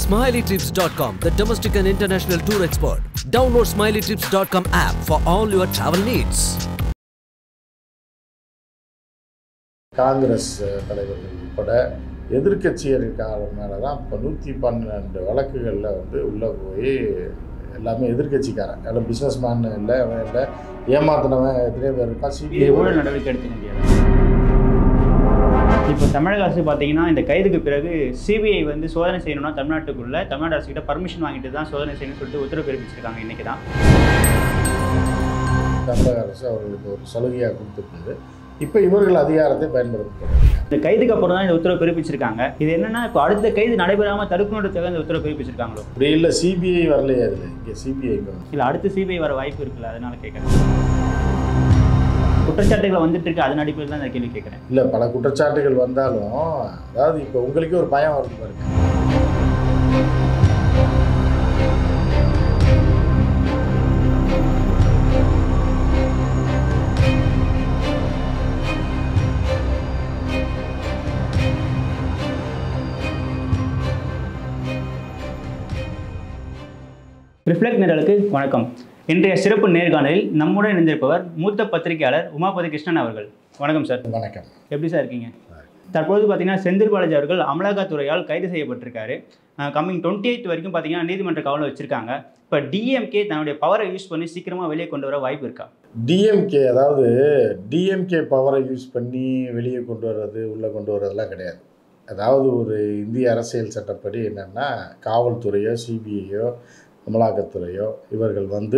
SmileyTrips.com, the domestic and international tour expert. Download SmileyTrips.com app for all your travel needs. Congress தலைவர்கள் உட்பட எதிர்க்கட்சியருக்கான மேலே தான் இப்போ நூற்றி பன்னெண்டு வழக்குகளில் வந்து உள்ளே போய் எல்லாமே எதிர்க்கட்சிக்காரன் எல்லாம் பிஸ்னஸ் மேன் இல்லை அவன் இல்லை ஏமாத்தினவன் எத்தனையோ பேர் இருக்கா இது சிபிஐ ஊழல் நடவடிக்கை எடுத்துக்க முடியாது இப்போ தமிழக அரசு பார்த்தீங்கன்னா இந்த கைதுக்கு பிறகு சிபிஐ வந்து சோதனை செய்யணும்னா தமிழ்நாட்டுக்குள்ள தமிழ்நாடு அரசு கிட்ட பர்மிஷன் வாங்கிட்டு தான் சோதனை செய்யணும்னு சொல்லிட்டு உத்தரவு பிறப்பிச்சிருக்காங்க இன்னைக்கு தான் தமிழக அரசு அவர்களுக்கு ஒரு சலுகையாக கொடுத்துருக்குது இப்போ இவர்கள் அதிகாரத்தை பயன்படுத்திக்கிறாங்க இந்த கைதுக்கு அப்புறம் தான் இந்த உத்தரவு பிறப்பிச்சிருக்காங்க இது என்னன்னா இப்போ அடுத்த கைது நடைபெறாமல் தடுக்கணுன்றதுக்காக இந்த உத்தரவு பிறப்பிச்சிருக்காங்களோ அப்படி இல்லை சிபிஐ வரலையே அதில் இங்கே சிபிஐ இல்லை அடுத்து சிபிஐ வர வாய்ப்பு இருக்குல்ல அதனால கேட்குறேன் குற்றச்சாட்டுகள் வந்துட்டு இருக்கு அதன் அடிப்படையில் தான் இந்த கேள்வி கேட்குறேன் இல்லை பல குற்றச்சாட்டுகள் வந்தாலும் அதாவது இப்போ உங்களுக்கே ஒரு பயம் வருது பாருங்க ரிஃப்ளெக்ட் நேரலுக்கு வணக்கம் இன்றைய சிறப்பு நேர்காணலில் நம்முடன் இணைந்திருப்பவர் மூத்த பத்திரிகையாளர் உமாபதி கிருஷ்ணன் அவர்கள் வணக்கம் சார் வணக்கம் எப்படி சார் இருக்கீங்க தற்போது பார்த்தீங்கன்னா செந்தில் பாலாஜி அவர்கள் அமலாக்கத்துறையால் கைது செய்யப்பட்டிருக்காரு கம்மிங் டுவெண்ட்டி எயிட் வரைக்கும் பார்த்தீங்கன்னா நீதிமன்ற காவலில் வச்சிருக்காங்க இப்போ டிஎம்கே தன்னுடைய பவரை யூஸ் பண்ணி சீக்கிரமாக வெளியே கொண்டு வர வாய்ப்பு இருக்கா டிஎம்கே அதாவது டிஎம்கே பவரை யூஸ் பண்ணி வெளியே கொண்டு வர்றது உள்ளே கொண்டு வர்றதெல்லாம் கிடையாது அதாவது ஒரு இந்திய அரசியல் சட்டப்படி என்னென்னா காவல்துறையோ சிபிஐயோ அமலாக்கத்துறையோ இவர்கள் வந்து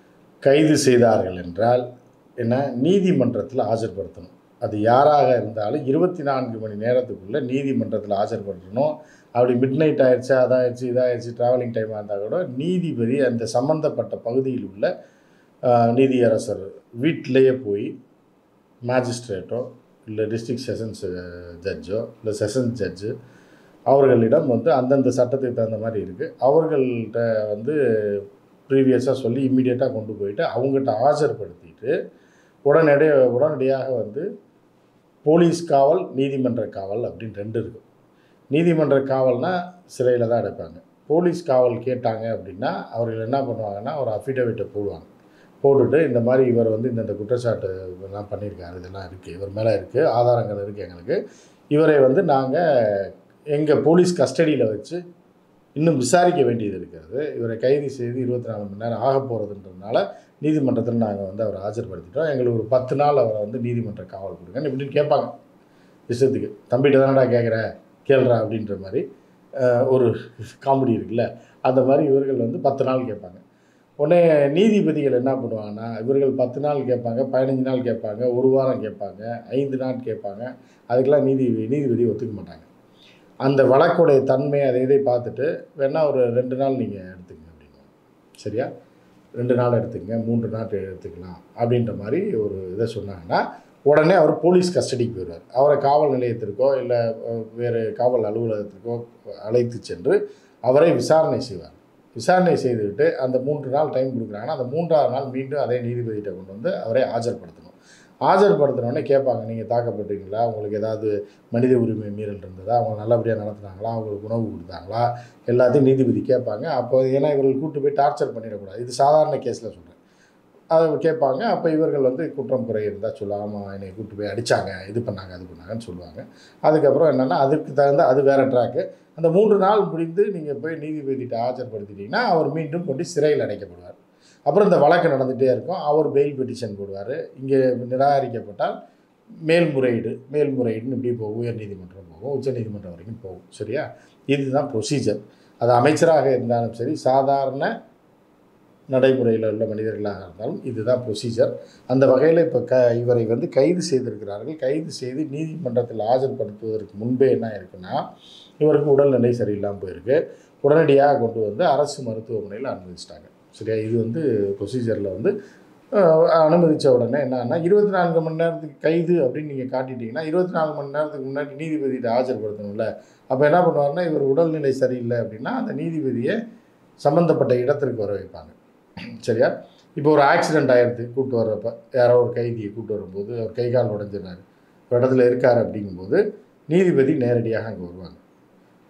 கைது செய்தார்கள் என்றால் என்ன நீதிமன்றத்தில் ஆஜர்படுத்தணும் அது யாராக இருந்தாலும் இருபத்தி நான்கு மணி நேரத்துக்குள்ளே நீதிமன்றத்தில் ஆஜர்படுத்தணும் அப்படி மிட் நைட் ஆயிடுச்சு அதாயிடுச்சு இதாயிடுச்சு ட்ராவலிங் டைமாக இருந்தால் கூட நீதிபதி அந்த சம்மந்தப்பட்ட பகுதியில் உள்ள ஆஹ், நீதியரசர் வீட்டிலேயே போய் மேஜிஸ்ட்ரேட்டோ இல்லை டிஸ்ட்ரிக்ட் செஷன்ஸ் ஜட்ஜோ இல்லை செஷன்ஸ் ஜட்ஜு அவர்களிடம் வந்து அந்தந்த சட்டத்துக்கு தகுந்த மாதிரி இருக்குது அவர்கள்ட்ட வந்து ப்ரீவியஸாக சொல்லி இம்மிடியேட்டாக கொண்டு போயிட்டு அவங்ககிட்ட ஆஜர்படுத்திட்டு உடனடி உடனடியாக வந்து போலீஸ் காவல் நீதிமன்ற காவல் அப்படின்னு ரெண்டு இருக்கும் நீதிமன்ற காவல்னா சிறையில் தான் அடைப்பாங்க போலீஸ் காவல் கேட்டாங்க அப்படின்னா அவர்கள் என்ன பண்ணுவாங்கன்னா ஒரு அஃபிடவிட்டை போடுவாங்க போட்டுட்டு இந்த மாதிரி இவர் வந்து இந்தந்த குற்றச்சாட்டு இதெல்லாம் பண்ணியிருக்காரு இதெல்லாம் இருக்குது இவர் மேலே இருக்குது ஆதாரங்கள் இருக்குது எங்களுக்கு இவரை வந்து நாங்கள் எங்கள் போலீஸ் கஸ்டடியில் வச்சு இன்னும் விசாரிக்க வேண்டியது இருக்கிறது இவரை கைது செய்து இருபத்தி நாலு மணி நேரம் ஆக போகிறதுன்றதுனால நீதிமன்றத்தில் நாங்கள் வந்து அவரை ஆஜர்படுத்திட்டோம் எங்களுக்கு ஒரு பத்து நாள் அவரை வந்து நீதிமன்ற காவல் கொடுங்க இப்படின்னு கேட்பாங்க இஷ்டத்துக்கு தம்பிகிட்ட தானடா கேட்குற கேள்றா அப்படின்ற மாதிரி அஹ், ஒரு காமெடி இருக்குல்ல அந்த மாதிரி இவர்கள் வந்து பத்து நாள் கேட்பாங்க உடனே நீதிபதிகள் என்ன பண்ணுவாங்கன்னா இவர்கள் பத்து நாள் கேட்பாங்க பதினஞ்சு நாள் கேட்பாங்க ஒரு வாரம் கேட்பாங்க ஐந்து நாள் கேட்பாங்க அதுக்கெல்லாம் நீதி நீதிபதி ஒத்துக்க மாட்டாங்க அந்த வழக்குடைய தன்மை அதை இதை பார்த்துட்டு வேணால் ஒரு ரெண்டு நாள் நீங்கள் எடுத்துக்கங்க அப்படின்னு சரியா ரெண்டு நாள் எடுத்துக்கங்க மூன்று நாள் எடுத்துக்கலாம் அப்படின்ற மாதிரி ஒரு இதை சொன்னாங்கன்னா உடனே அவர் போலீஸ் கஸ்டடிக்கு போயிடுவார் அவரை காவல் நிலையத்திற்கோ இல்லை அஹ், வேறு காவல் அலுவலகத்திற்கோ அழைத்து சென்று அவரை விசாரணை செய்வார் விசாரணை செய்துவிட்டு அந்த மூன்று நாள் டைம் கொடுக்குறாங்கன்னா அந்த மூன்றாவது நாள் மீண்டும் அதே நீதிபதிகிட்ட கொண்டு வந்து அவரை ஆஜர்படுத்தணும் ஆஜர்படுத்தினோடனே கேட்பாங்க நீங்கள் தாக்கப்பட்டீங்களா உங்களுக்கு ஏதாவது மனித உரிமை மீறல் இருந்ததா அவங்க நல்லபடியாக நடத்துனாங்களா அவங்களுக்கு உணவு கொடுத்தாங்களா எல்லாத்தையும் நீதிபதி கேட்பாங்க அப்போ ஏன்னா இவர்கள் கூட்டு போய் டார்ச்சர் பண்ணிடக்கூடாது இது சாதாரண கேஸில் சொல்கிறேன் அதை கேட்பாங்க அப்போ இவர்கள் வந்து குற்றம் குறை இருந்தால் சொல்லாமல் என்னை கூட்டு போய் அடித்தாங்க இது பண்ணாங்க அது பண்ணாங்கன்னு சொல்லுவாங்க அதுக்கப்புறம் என்னென்னா அதுக்கு தகுந்த அது வேறு ட்ராக்கு அந்த மூன்று நாள் முடிந்து நீங்கள் போய் நீதிபதிகிட்ட ஆஜர்படுத்திட்டீங்கன்னா அவர் மீண்டும் கொண்டு சிறையில் அடைக்கப்படுவார் அப்புறம் இந்த வழக்கு நடந்துகிட்டே இருக்கும் அவர் பெயில் பெட்டிஷன் போடுவார் இங்கே நிராகரிக்கப்பட்டால் மேல்முறையீடு மேல்முறையீடுன்னு இப்படி போகும் உயர் நீதிமன்றம் போகும் உச்ச நீதிமன்றம் வரைக்கும் போகும் சரியா இதுதான் ப்ரொசீஜர் அது அமைச்சராக இருந்தாலும் சரி சாதாரண நடைமுறையில் உள்ள மனிதர்களாக இருந்தாலும் இதுதான் ப்ரொசீஜர் அந்த வகையில் இப்போ க இவரை வந்து கைது செய்திருக்கிறார்கள் கைது செய்து நீதிமன்றத்தில் ஆஜர்படுத்துவதற்கு முன்பே என்ன இருக்குன்னா இவருக்கு உடல்நிலை சரியில்லாமல் போயிருக்கு உடனடியாக கொண்டு வந்து அரசு மருத்துவமனையில் அனுமதிச்சிட்டாங்க சரியா இது வந்து ப்ரொசீஜரில் வந்து அஹ், அனுமதித்த உடனே என்னன்னா இருபத்தி நான்கு மணி நேரத்துக்கு கைது அப்படின்னு நீங்கள் காட்டிட்டீங்கன்னா இருபத்தி நாலு மணி நேரத்துக்கு முன்னாடி நீதிபதியிட்ட ஆஜர்படுத்தணும்ல அப்போ என்ன பண்ணுவாருன்னா இவர் உடல்நிலை சரியில்லை அப்படின்னா அந்த நீதிபதியை சம்மந்தப்பட்ட இடத்திற்கு வர வைப்பாங்க சரியா இப்போ ஒரு ஆக்சிடென்ட் ஆயிடுது கூப்பிட்டு வர்றப்ப யாரோ ஒரு கைதியை கூப்பிட்டு வரும்போது அவர் கை கால் உடஞ்சிடுறாரு ஒரு இடத்துல இருக்கார் அப்படிங்கும்போது நீதிபதி நேரடியாக அங்கே வருவாங்க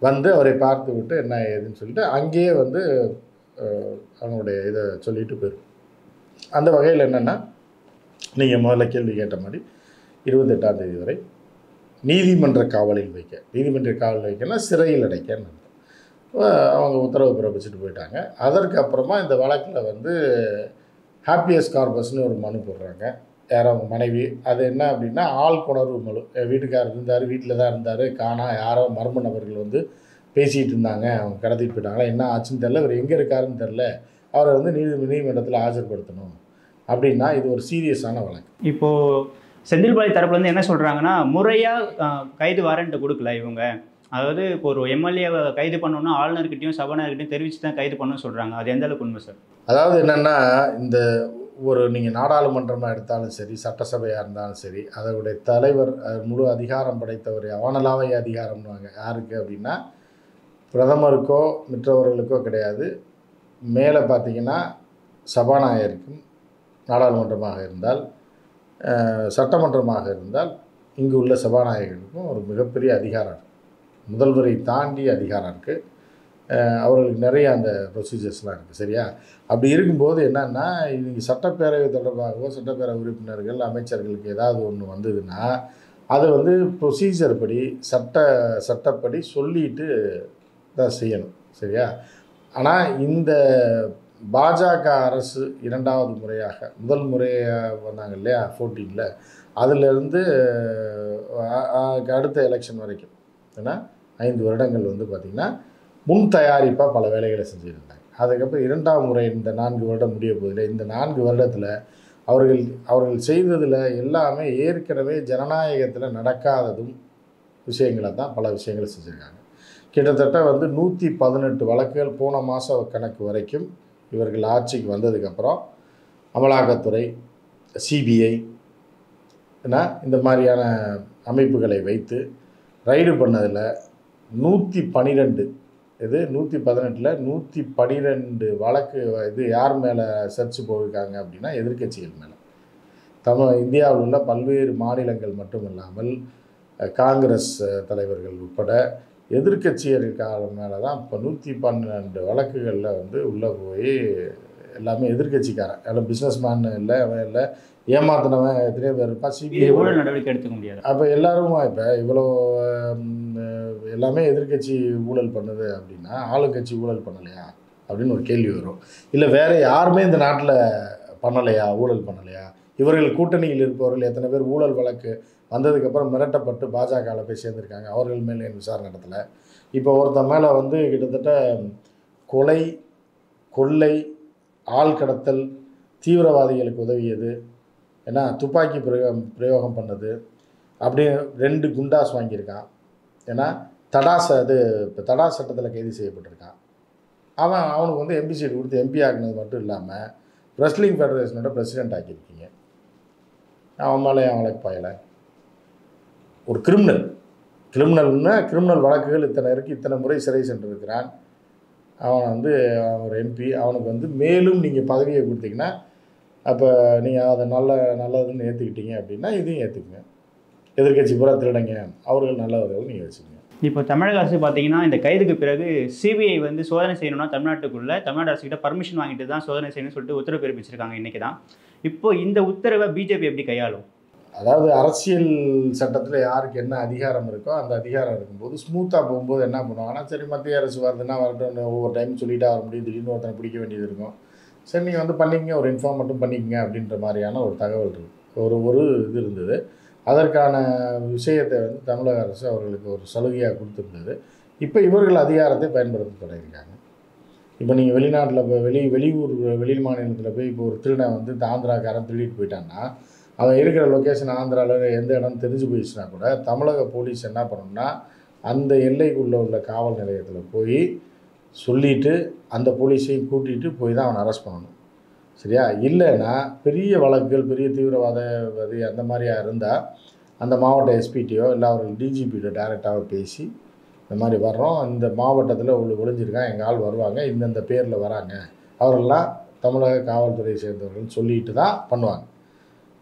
வந்து அவரை பார்த்து விட்டு என்ன ஏதுன்னு சொல்லிட்டு அங்கேயே வந்து அஹ், அவங்களுடைய இதை சொல்லிட்டு போயிடும் அந்த வகையில் என்னென்னா நீங்கள் முதல்ல கேள்வி கேட்ட மாதிரி இருபத்தெட்டாம் தேதி வரை நீதிமன்ற காவலில் வைக்க நீதிமன்ற காவலில் வைக்கன்னா சிறையில் அடைக்கன்னு அர்த்தம். அஹ் அவங்க உத்தரவு பிறப்பிச்சுட்டு போயிட்டாங்க அதற்கு அப்புறமா இந்த வழக்கில் வந்து ஹாப்பியஸ் கார்பஸ்னு ஒரு மனு போடுறாங்க யார் அவங்க மனைவி அது என்ன அப்படின்னா ஆள் கொணர்வு மனு என் வீட்டுக்காரர் இருந்தார் வீட்டில் தான் இருந்தார் காணா யாரோ மர்ம நபர்கள் வந்து பேசிகிட்டு இருந்தாங்க அவங்க கடத்திட்டு போயிட்டாங்களா என்ன ஆச்சுன்னு தெரில இவர் எங்கே இருக்காருன்னு தெரில அவரை வந்து நீதி நீதிமன்றத்தில் ஆஜர்படுத்தணும் அப்படின்னா இது ஒரு சீரியஸான வழக்கு இப்போ செந்தில்பாய் தரப்புல இருந்து என்ன சொல்றாங்கன்னா முறையா அஹ், கைது வாரண்ட் கொடுக்கல இவங்க அதாவது இப்போ ஒரு எம்எல்ஏவை கைது பண்ணணும்னா ஆளுநர்கிட்டயும் சபாநாயகர்கிட்டயும் தெரிவிச்சு தான் கைது பண்ணணும்னு சொல்றாங்க அது எந்த அளவுக்கு உண்மை சார் அதாவது என்னென்னா இந்த ஒரு நீங்கள் நாடாளுமன்றமாக எடுத்தாலும் சரி சட்டசபையாக இருந்தாலும் சரி அதனுடைய தலைவர் அஹ், முழு அதிகாரம் படைத்தவர் அவனலாவை அதிகாரம்னுவாங்க யாருக்கு அப்படின்னா பிரதமருக்கோ மற்றவர்களுக்கோ கிடையாது மேலே பார்த்தீங்கன்னா சபாநாயகருக்கும் நாடாளுமன்றமாக இருந்தால் அஹ், சட்டமன்றமாக இருந்தால் இங்கு உள்ள சபாநாயகருக்கும் ஒரு மிகப்பெரிய அதிகாரம் இருக்கு முதல்வரை தாண்டி அதிகாரம் இருக்குது அவர்களுக்கு நிறைய அந்த ப்ரொசீஜர்ஸ்லாம் இருக்குது சரியா அப்படி இருக்கும்போது என்னன்னா இன்றைக்கி சட்டப்பேரவை தொடர்பாகவோ சட்டப்பேரவை உறுப்பினர்கள் அமைச்சர்களுக்கு ஏதாவது ஒன்று வந்ததுன்னா அது வந்து ப்ரொசீஜர் படி சட்ட சட்டப்படி சொல்லிட்டு தான் செய்யணும் சரியா ஆனால் இந்த பாஜக அரசு இரண்டாவது முறையாக முதல் முறையாக வந்தாங்க இல்லையா ஃபோர்டீனில் அதிலிருந்து அஹ், அஹ், அடுத்த எலெக்ஷன் வரைக்கும் ஏன்னா ஐந்து வருடங்கள் வந்து பார்த்திங்கன்னா முன் தயாரிப்பாக பல வேலைகளை செஞ்சுருந்தாங்க அதுக்கப்புறம் இரண்டாம் முறை இந்த நான்கு வருடம் முடிய போதில் இந்த நான்கு வருடத்தில் அவர்கள் அவர்கள் செய்ததில் எல்லாமே ஏற்கனவே ஜனநாயகத்தில் நடக்காததும் விஷயங்களை தான் பல விஷயங்களை செஞ்சுருக்காங்க கிட்டத்தட்ட வந்து நூற்றி பதினெட்டு வழக்குகள் போன மாத கணக்கு வரைக்கும் இவர்கள் ஆட்சிக்கு வந்ததுக்கப்புறம் அமலாக்கத்துறை சிபிஐ என்ன இந்த மாதிரியான அமைப்புகளை வைத்து ரைடு பண்ணதில் நூற்றி பன்னிரெண்டு இது நூற்றி பதினெட்டில் நூற்றி பன்னிரெண்டு வழக்கு இது யார் மேலே சர்ச் போயிருக்காங்க அப்படின்னா எதிர்க்கட்சிகள் மேலே தமிழ் இந்தியாவில் உள்ள பல்வேறு மாநிலங்கள் மட்டும் இல்லாமல் அஹ், காங்கிரஸ் அஹ், தலைவர்கள் உட்பட எதிர்க்கட்சியர்கள் மேலே தான் இப்போ நூற்றி பன்னெண்டு வழக்குகளில் வந்து உள்ளே போய் எல்லாமே எதிர்க்கட்சிக்காரன் எல்லாம் பிஸ்னஸ் மேன் இல்லை அவன் இல்லை ஏமாத்தினவன் எத்தனையோ பேர் இருப்பான் இது சிபிஐ ஊழல் நடவடிக்கை எடுத்துக்க முடியாது அப்போ எல்லாரும் இப்போ இவ்வளோ ம், எல்லாமே எதிர்க்கட்சி ஊழல் பண்ணுது அப்படின்னா ஆளுங்கட்சி ஊழல் பண்ணலையா அப்படின்னு ஒரு கேள்வி வரும் இல்லை வேறு யாருமே இந்த நாட்டில் பண்ணலையா ஊழல் பண்ணலையா இவர்கள் கூட்டணியில் இருப்பவர்கள் எத்தனை பேர் ஊழல் வழக்கு வந்ததுக்கப்புறம் மிரட்டப்பட்டு பாஜகவில் போய் சேர்ந்துருக்காங்க அவர்கள் மேலே ஏன் விசாரணை நடத்தலை இப்போ ஒருத்தன் மேலே வந்து கிட்டத்தட்ட கொலை கொள்ளை ஆள் கடத்தல் தீவிரவாதிகளுக்கு உதவியது ஏன்னா துப்பாக்கி பிரயோகம் பிரயோகம் பண்ணது அப்படி ரெண்டு குண்டாஸ் வாங்கியிருக்கான் ஏன்னா தடாஸ் அது இப்போ தடா சட்டத்தில் கைது செய்யப்பட்டிருக்கான் அவன் அவனுக்கு வந்து எம்பி சீட் கொடுத்து எம்பி ஆக்குனது மட்டும் இல்லாமல் ரெஸ்லிங் ஃபெடரேஷனோட பிரசிடென்ட் ஆக்கியிருக்கீங்க அவன் மேலே அவன் வழக்கு பாயலை ஒரு கிரிமினல் கிரிமினல்னா கிரிமினல் வழக்குகள் இத்தனை இருக்குது இத்தனை முறை சிறை சென்றிருக்கிறான் அவன் வந்து அவன் ஒரு எம்பி அவனுக்கு வந்து மேலும் நீங்கள் பதவியை கொடுத்தீங்கன்னா அப்போ நீங்கள் அதை நல்ல நல்லதுன்னு ஏற்றுக்கிட்டீங்க அப்படின்னா இதையும் ஏற்றுக்குங்க எதிர்க்கட்சி பூரா திருடங்க அவர்கள் நல்லவர்கள் நீங்கள் வச்சுக்கோங்க இப்போ தமிழக அரசு பார்த்தீங்கன்னா இந்த கைதுக்கு பிறகு சிபிஐ வந்து சோதனை செய்யணும்னா தமிழ்நாட்டுக்குள்ள தமிழ்நாடு அரசு கிட்ட பர்மிஷன் வாங்கிட்டு தான் சோதனை செய்யணும்னு சொல்லிட்டு உத்தரவு பிறப்பிச்சிருக்காங்க இன்னைக்கு தான் இப்போ இந்த உத்தரவை பிஜேபி எப்படி கையாளும் அதாவது அரசியல் சட்டத்தில் யாருக்கு என்ன அதிகாரம் இருக்கோ அந்த அதிகாரம் இருக்கும்போது ஸ்மூத்தாக போகும்போது என்ன பண்ணுவாங்கன்னா சரி மத்திய அரசு வருதுன்னா வரட்டும் ஒவ்வொரு டைம் சொல்லிட்டா வர முடியும் திடீர்னு ஒருத்தனை பிடிக்க வேண்டியது இருக்கும் சரி நீங்கள் வந்து பண்ணிக்கங்க ஒரு இன்ஃபார்ம் மட்டும் பண்ணிக்கங்க அப்படின்ற மாதிரியான ஒரு தகவல் இருக்குது ஒரு ஒரு இது இருந்தது அதற்கான விஷயத்தை வந்து தமிழக அரசு அவர்களுக்கு ஒரு சலுகையாக கொடுத்துருந்தது இப்போ இவர்கள் அதிகாரத்தை பயன்படுத்த தொடங்கியிருக்காங்க இப்போ நீங்கள் வெளிநாட்டில் போய் வெளி வெளியூர் வெளி மாநிலத்தில் போய் இப்போ ஒரு திருடனை வந்து இந்த ஆந்திராக்காரன் திருடிட்டு போயிட்டான்னா அவன் இருக்கிற லொக்கேஷன் ஆந்திராவில் எந்த இடம் தெரிஞ்சு போயிடுச்சுன்னா கூட தமிழக போலீஸ் என்ன பண்ணணும்னா அந்த எல்லைக்குள்ளே உள்ள காவல் நிலையத்தில் போய் சொல்லிட்டு அந்த போலீஸையும் கூட்டிகிட்டு போய் தான் அவனை அரெஸ்ட் பண்ணணும் சரியா இல்லைன்னா பெரிய வழக்குகள் பெரிய தீவிரவாதவாதி அந்த மாதிரியா இருந்தால் அந்த மாவட்ட எஸ்பிடியோ இல்லை அவர்கள் டிஜிபியோ டைரெக்டாக பேசி இந்த மாதிரி வர்றோம் இந்த மாவட்டத்தில் உள்ள ஒளிஞ்சிருக்கான் எங்கள் ஆள் வருவாங்க இந்தந்த பேரில் வராங்க அவரெல்லாம் தமிழக காவல்துறையை சேர்ந்தவர்கள் சொல்லிட்டு தான் பண்ணுவாங்க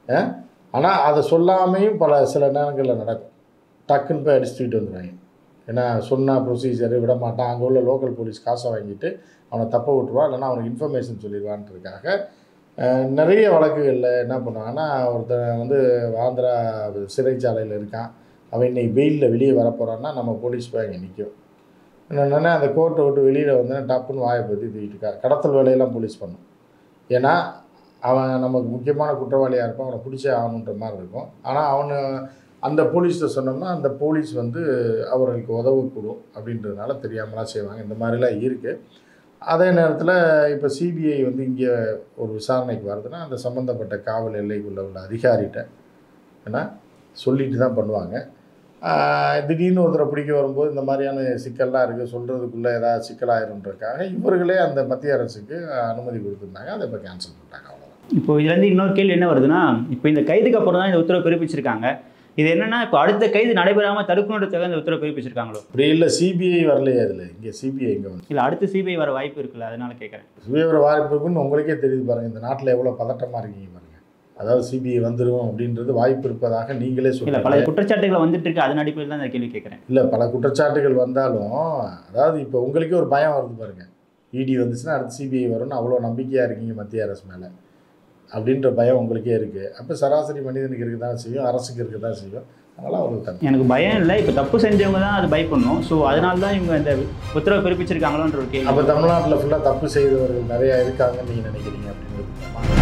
ஆனால் அதை சொல்லாமையும் பல சில நேரங்களில் நடக்கும் டக்குன்னு போய் அடிச்சு தூக்கிட்டு வந்துடுவாங்க ஏன்னா சொன்னால் ப்ரொசீஜர் விட மாட்டான் அங்கே உள்ள லோக்கல் போலீஸ் காசை வாங்கிட்டு அவனை தப்ப விட்டுருவான் இல்லைன்னா அவனுக்கு இன்ஃபர்மேஷன் சொல்லிடுவான்றதுக்காக அஹ், நிறைய வழக்குகளில் என்ன பண்ணுவாங்கன்னா ஒருத்தன் வந்து ஆந்திரா சிறைச்சாலையில் இருக்கான் அவன் இன்னைக்கு வெயிலில் வெளியே வரப்போகிறான்னா நம்ம போலீஸ் போய் அங்கே நிற்கும் என்னென்னா அந்த கோர்ட்டை விட்டு வெளியில் வந்து டப்புன்னு வாயை பற்றி தூக்கிட்டு இருக்கா கடத்தல் வேலையெல்லாம் போலீஸ் பண்ணும் ஏன்னா அவன் நமக்கு முக்கியமான குற்றவாளியாக இருப்பான் அவனை பிடிச்சே ஆகணுன்ற மாதிரி இருக்கும் ஆனால் அவனு அந்த போலீஸ்கிட்ட சொன்னோம்னா அந்த போலீஸ் வந்து அவர்களுக்கு உதவக்கூடும் அப்படின்றதுனால தெரியாமலாம் செய்வாங்க இந்த மாதிரிலாம் இருக்குது அதே நேரத்தில் இப்போ சிபிஐ வந்து இங்கே ஒரு விசாரணைக்கு வருதுன்னா அந்த சம்மந்தப்பட்ட காவல் எல்லைக்குள்ள உள்ள அதிகாரிகிட்ட ஏன்னா சொல்லிட்டு தான் பண்ணுவாங்க ஆஹ் திடீர்னு ஒருத்தரை பிடிக்க வரும்போது இந்த மாதிரியான சிக்கல்லாம் இருக்குது சொல்கிறதுக்குள்ளே ஏதாவது சிக்கலாயிருன்றதுக்காக இவர்களே அந்த மத்திய அரசுக்கு அனுமதி கொடுத்துருந்தாங்க அதை இப்போ கேன்சல் பண்ணிட்டாங்க அவ்வளோதான் இப்போ இதுலேருந்து இன்னொரு கேள்வி என்ன வருதுன்னா இப்போ இந்த கைதுக்கு அப்புறம் தான் இந்த உத்தரவு பிறப்பிச்சிருக்காங்க இது என்னன்னா இப்போ அடுத்த கைது நடைபெறாமல் தடுக்கணுன்றதுக்காக இந்த உத்தரவு பிறப்பிச்சிருக்காங்களோ அப்படி இல்லை சிபிஐ வரலையே அதில் இங்கே சிபிஐ இங்கே வந்து இல்லை அடுத்து சிபிஐ வர வாய்ப்பு இருக்குல்ல அதனால கேட்குறேன் சிபிஐ வர வாய்ப்பு இருக்குன்னு உங்களுக்கே தெரியுது பாருங்கள் இந்த நாட்டில் எவ்வளோ பதட்டமாக இருக்கீங்க பாருங்கள் அதாவது சிபிஐ வந்துடும் அப்படின்றது வாய்ப்பு இருப்பதாக நீங்களே இல்லை சொல்லுங்கள் பல குற்றச்சாட்டுகள் வந்துட்டு இருக்கு அதன் அடிப்படையில் தான் இந்த கேள்வி கேட்குறேன் இல்லை பல குற்றச்சாட்டுகள் வந்தாலும் அதாவது இப்போ உங்களுக்கே ஒரு பயம் வருது பாருங்க இடி வந்துச்சுன்னா அடுத்து சிபிஐ வரும்னு அவ்வளோ நம்பிக்கையாக இருக்கீங்க மத்திய அரசு மேலே அப்படின்ற பயம் உங்களுக்கே இருக்குது அப்போ சராசரி மனிதனுக்கு இருக்க தான் செய்யும் அரசுக்கு இருக்க தான் செய்யும் அதனால் அவங்களுக்கு தப்பு எனக்கு பயம் இல்லை இப்போ தப்பு செஞ்சவங்க தான் அது பயப்படணும் ஸோ அதனால தான் இவங்க இந்த உத்தரவு பிறப்பிச்சிருக்காங்களோன்ற ஒரு கேள்வி அப்போ தமிழ்நாட்டில் ஃபுல்லாக தப்பு செய்தவர்கள் நிறையா இருக்காங்கன்னு நீங்கள் நினைக்கிறீங்க அப்படின்றது